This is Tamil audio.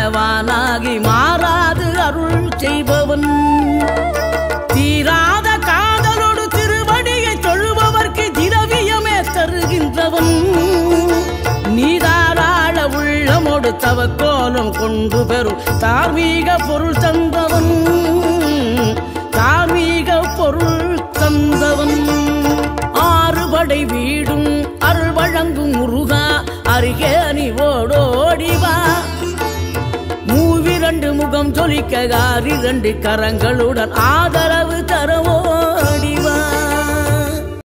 வானாகி மாறாது அருள் செய்பவன் தீராத காதலோடு திருவடியை தொழுபவர்க்கு திரவியமே தருகின்றவன் நீதாராள உள்ளமோடு தவக்கோலம் கொண்டு பெறும் தார்மீக பொருள் தந்தவன் தார்மீக பொருள் தந்தவன் ஆறுபடை வீடும் அருள் வழங்கும் முருகா அருகே நீ ஓடோடிவா மூவிரண்டு முகம் ஜொலிக்க இரண்டு கரங்களுடன் ஆதரவு தரவோ